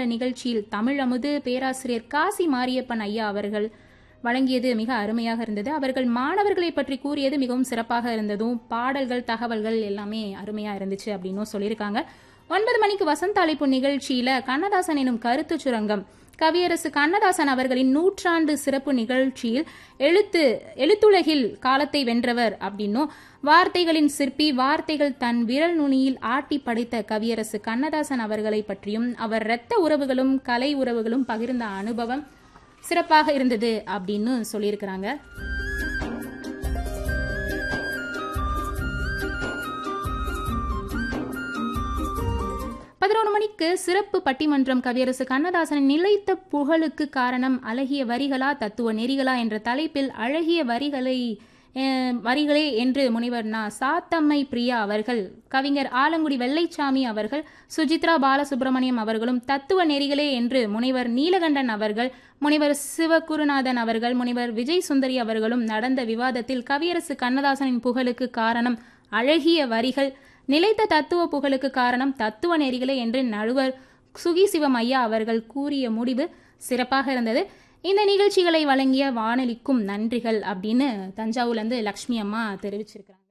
நிகழ்ச்சியில் தமிழ் அமுது பேராசிரியர் காசி மாரியப்பன் ஐயா அவர்கள் வழங்கியது மிக அருமையாக இருந்தது அவர்கள் மாணவர்களை பற்றி கூறியது மிகவும் சிறப்பாக இருந்ததும் பாடல்கள் தகவல்கள் எல்லாமே அருமையா இருந்துச்சு அப்படின்னும் சொல்லியிருக்காங்க ஒன்பது மணிக்கு வசந்த அழைப்பு நிகழ்ச்சியில கண்ணதாசன் எனும் கருத்து சுரங்கம் கவியரசு கண்ணதாசன் அவர்களின் நூற்றாண்டு சிறப்பு நிகழ்ச்சியில் எழுத்து எழுத்துலகில் காலத்தை வென்றவர் அப்படின்னும் வார்த்தைகளின் சிற்பி வார்த்தைகள் தன் விரல் நுனியில் ஆட்டி படைத்த கவியரசு கண்ணதாசன் அவர்களை பற்றியும் அவர் இரத்த உறவுகளும் கலை உறவுகளும் பகிர்ந்த அனுபவம் சிறப்பாக இருந்தது அப்படின்னு சொல்லியிருக்கிறாங்க பதினோரு மணிக்கு சிறப்பு பட்டிமன்றம் கவியரசு கண்ணதாசனின் நிலைத்த புகழுக்கு காரணம் அழகிய வரிகளா தத்துவ நெறிகளா என்ற தலைப்பில் அழகிய வரிகளை அஹ், வரிகளே என்று முனைவர் நா சாத்தம்மை பிரியா அவர்கள் கவிஞர் ஆலங்குடி வெள்ளைச்சாமி அவர்கள் சுஜித்ரா பாலசுப்ரமணியம் அவர்களும் தத்துவ நெறிகளே என்று முனைவர் நீலகண்டன் அவர்கள் முனைவர் சிவகுருநாதன் அவர்கள் முனைவர் விஜய் சுந்தரி அவர்களும் நடந்த விவாதத்தில் கவியரசு கண்ணதாசனின் புகழுக்கு காரணம் அழகிய வரிகள் நிலைத்த தத்துவ புகழுக்கு காரணம் தத்துவ நெறிகளே என்று நடுவர் சுகி சிவம் ஐயா அவர்கள் கூறிய முடிவு சிறப்பாக இருந்தது இந்த நிகழ்ச்சிகளை வழங்கிய வானொலிக்கும் நன்றிகள் அப்படின்னு தஞ்சாவூர்லேருந்து லக்ஷ்மி அம்மா தெரிவிச்சிருக்காங்க